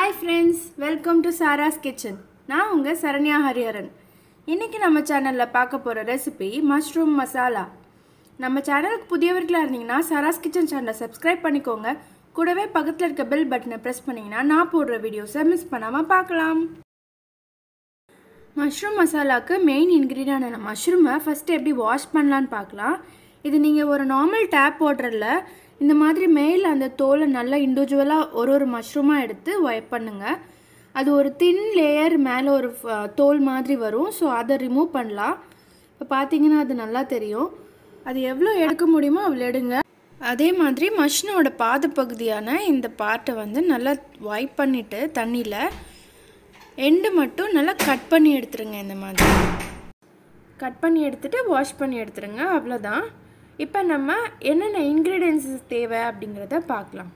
hi friends welcome to Sara's kitchen நான் உங்கள் சரண்யா ஹரிஹரன் இன்றைக்கி நம்ம சேனலில் பார்க்க போகிற ரெசிபி மஷ்ரூம் மசாலா நம்ம சேனலுக்கு புதியவர்களாக இருந்தீங்கன்னா சாராஸ் கிச்சன் சேனலை சப்ஸ்கிரைப் பண்ணிக்கோங்க கூடவே பக்கத்தில் இருக்க பெல் பட்டனை ப்ரெஸ் பண்ணிங்கன்னா நான் போடுற வீடியோஸை மிஸ் பண்ணாமல் பார்க்கலாம் மஷ்ரூம் மசாலாவுக்கு மெயின் இன்க்ரீடியண்டான மஷ்ரூமை ஃபஸ்ட்டு எப்படி வாஷ் பண்ணலான்னு பார்க்கலாம் இது நீங்கள் ஒரு நார்மல் டேப் வாட்டரில் இந்த மாதிரி மேலே அந்த தோலை நல்லா இண்டிவிஜுவலாக ஒரு ஒரு மஷ்ரூமாக எடுத்து ஒயப் பண்ணுங்கள் அது ஒரு தின் லேயர் மேலே ஒரு ஃப- தோல் மாதிரி வரும் ஸோ அதை ரிமூவ் பண்ணலாம் இப்போ பார்த்தீங்கன்னா அது நல்லா தெரியும் அது எவ்வளோ எடுக்க முடியுமோ அவ்வளோ எடுங்க அதே மாதிரி மஷ்னோட பாத பகுதியான இந்த பார்ட்டை வந்து நல்லா வைப் பண்ணிவிட்டு தண்ணியில் எண்டு மட்டும் நல்லா கட் பண்ணி எடுத்துருங்க இந்த மாதிரி கட் பண்ணி எடுத்துட்டு வாஷ் பண்ணி எடுத்துருங்க அவ்வளோதான் இப்போ நம்ம என்னென்ன இன்க்ரீடியன்ஸஸ் தேவை அப்படிங்கிறத பார்க்கலாம்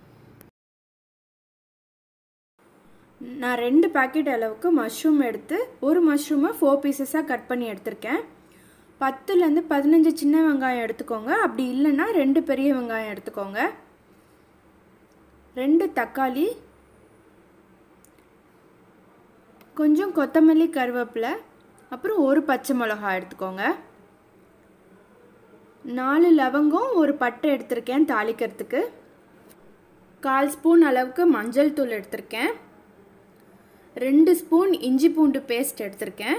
நான் ரெண்டு பாக்கெட் அளவுக்கு மஷ்ரூம் எடுத்து ஒரு மஷ்ரூமை ஃபோர் பீசஸாக கட் பண்ணி எடுத்திருக்கேன் பத்துலேருந்து பதினஞ்சு சின்ன வெங்காயம் எடுத்துக்கோங்க அப்படி இல்லைன்னா ரெண்டு பெரிய வெங்காயம் எடுத்துக்கோங்க ரெண்டு தக்காளி கொஞ்சம் கொத்தமல்லி கருவேப்பிலை அப்புறம் ஒரு பச்சை மிளகா எடுத்துக்கோங்க நாலு லவங்கம் ஒரு பட்டை எடுத்திருக்கேன் தாளிக்கிறதுக்கு கால் ஸ்பூன் அளவுக்கு மஞ்சள் தூள் எடுத்திருக்கேன் ரெண்டு ஸ்பூன் இஞ்சி பூண்டு பேஸ்ட் எடுத்திருக்கேன்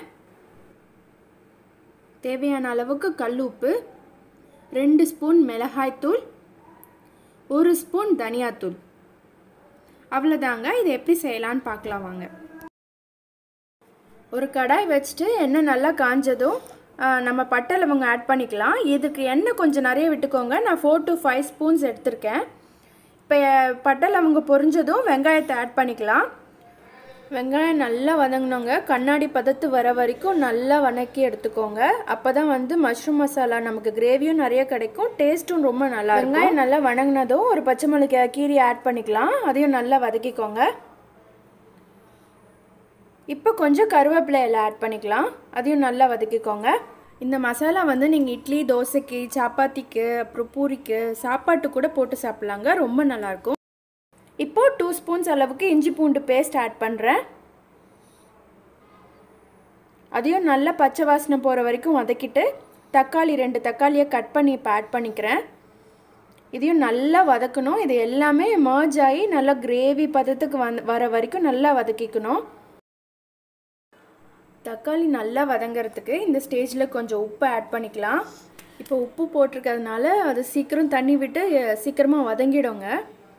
தேவையான அளவுக்கு கல் உப்பு ரெண்டு ஸ்பூன் மிளகாய்த்தூள் ஒரு ஸ்பூன் தனியாத்தூள் அவ்வளோதாங்க இது எப்படி செய்யலான்னு பார்க்கலாம் வாங்க ஒரு கடாய் வச்சுட்டு எண்ணெய் நல்லா காஞ்சதும் ஆ, நம்ம பட்டை லவங்க ஆட் பண்ணிக்கலாம் இதுக்கு எண்ணெய் கொஞ்சம் நிறைய விட்டுக்கோங்க நான் ஃபோர் டு ஃபைவ் ஸ்பூன்ஸ் எடுத்திருக்கேன் இப்போ பட்டை லவங்க பொரிஞ்சதும் வெங்காயத்தை ஆட் பண்ணிக்கலாம் வெங்காயம் நல்லா வதங்கினோங்க கண்ணாடி பதத்து வர வரைக்கும் நல்லா வதக்கி எடுத்துக்கோங்க அப்போ தான் வந்து மஷ்ரூம் மசாலா நமக்கு கிரேவியும் நிறைய கிடைக்கும் டேஸ்ட்டும் ரொம்ப நல்லா இருக்கும் வெங்காயம் நல்லா வதங்கினதும் ஒரு பச்சை மிளகாய் கீரி ஆட் பண்ணிக்கலாம் அதையும் நல்லா வதக்கிக்கோங்க இப்போ கொஞ்சம் கருவேப்பிலை எல்லாம் ஆட் பண்ணிக்கலாம் அதையும் நல்லா வதக்கிக்கோங்க இந்த மசாலா வந்து நீங்கள் இட்லி தோசைக்கு சப்பாத்திக்கு அப்புறம் பூரிக்கு சாப்பாட்டு கூட போட்டு சாப்பிட்லாங்க ரொம்ப நல்லாயிருக்கும் இப்போது டூ ஸ்பூன்ஸ் அளவுக்கு இஞ்சி பூண்டு பேஸ்ட் ஆட் பண்ணுறேன் அதையும் நல்லா பச்சை வாசனை போகிற வரைக்கும் வதக்கிட்டு தக்காளி ரெண்டு தக்காளியை கட் பண்ணி இப்போ ஆட் பண்ணிக்கிறேன் இதையும் நல்லா வதக்கணும் இது எல்லாமே மர்ஜ் ஆகி நல்லா கிரேவி பதத்துக்கு வந்து வர வரைக்கும் நல்லா வதக்கிக்கணும் தக்காளி நல்லா வதங்கிறதுக்கு இந்த ஸ்டேஜில் கொஞ்சம் உப்பு ஆட் பண்ணிக்கலாம் இப்போ உப்பு போட்டிருக்கிறதுனால அது சீக்கிரம் தண்ணி விட்டு அஹ், சீக்கிரமாக வதங்கிடுங்க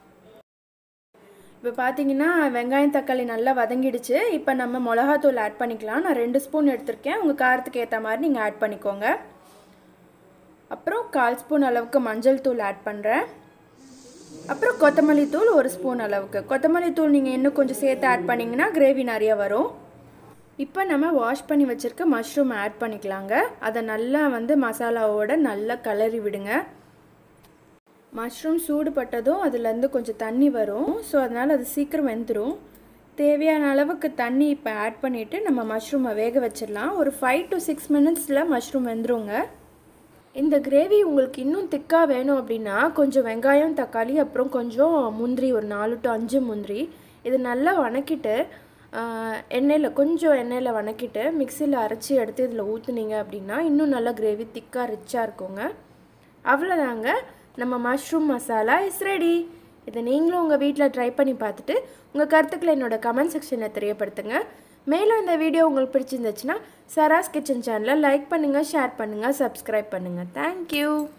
இப்போ பார்த்தீங்கன்னா வெங்காயம் தக்காளி நல்லா வதங்கிடுச்சு இப்போ நம்ம மிளகாத்தூள் ஆட் பண்ணிக்கலாம் நான் ரெண்டு ஸ்பூன் எடுத்திருக்கேன் உங்கள் காரத்துக்கு ஏற்ற மாதிரி நீங்கள் ஆட் பண்ணிக்கோங்க அப்புறம் கால் ஸ்பூன் அளவுக்கு மஞ்சள் தூள் ஆட் பண்ணுறேன் அப்புறம் கொத்தமல்லி தூள் ஒரு ஸ்பூன் அளவுக்கு கொத்தமல்லி தூள் நீங்கள் இன்னும் கொஞ்சம் சேர்த்து ஆட் பண்ணிங்கன்னா கிரேவி நிறைய வரும் இப்போ நம்ம வாஷ் பண்ணி வச்சுருக்க மஷ்ரூம் ஆட் பண்ணிக்கலாங்க அதை நல்லா வந்து மசாலாவோட நல்லா கலரி விடுங்க மஷ்ரூம் சூடுபட்டதும் அதுலேருந்து கொஞ்சம் தண்ணி வரும் ஸோ அதனால் அது சீக்கிரம் வெந்துடும் தேவையான அளவுக்கு தண்ணி இப்போ ஆட் பண்ணிவிட்டு நம்ம மஷ்ரூமை வேக வச்சிடலாம் ஒரு ஃபைவ் டு சிக்ஸ் மினிட்ஸில் மஷ்ரூம் வெந்துருங்க இந்த கிரேவி உங்களுக்கு இன்னும் திக்காக வேணும் அப்படின்னா கொஞ்சம் வெங்காயம் தக்காளி அப்புறம் கொஞ்சம் முந்திரி ஒரு நாலு டு அஞ்சு முந்திரி இது நல்லா வணக்கிட்டு ஆஹ், எண்ணெயில் கொஞ்சம் எண்ணெயில் வணக்கிட்டு மிக்சியில் அரைச்சி எடுத்து இதில் ஊற்றுனீங்க அப்படின்னா இன்னும் நல்லா கிரேவி திக்காக ரிச்சாக இருக்குங்க அவ்வளோதாங்க நம்ம மஷ்ரூம் மசாலா இஸ் ரெடி இதை நீங்களும் உங்கள் வீட்டில் ட்ரை பண்ணி பார்த்துட்டு உங்கள் கருத்துக்களை என்னோட கமெண்ட் செக்ஷனில் தெரியப்படுத்துங்க மேலும் இந்த வீடியோ உங்களுக்கு பிடிச்சிருந்துச்சுன்னா சராஸ் கிச்சன் சேனலை லைக் பண்ணுங்கள் ஷேர் பண்ணுங்கள் சப்ஸ்கிரைப் பண்ணுங்கள் தேங்க்யூ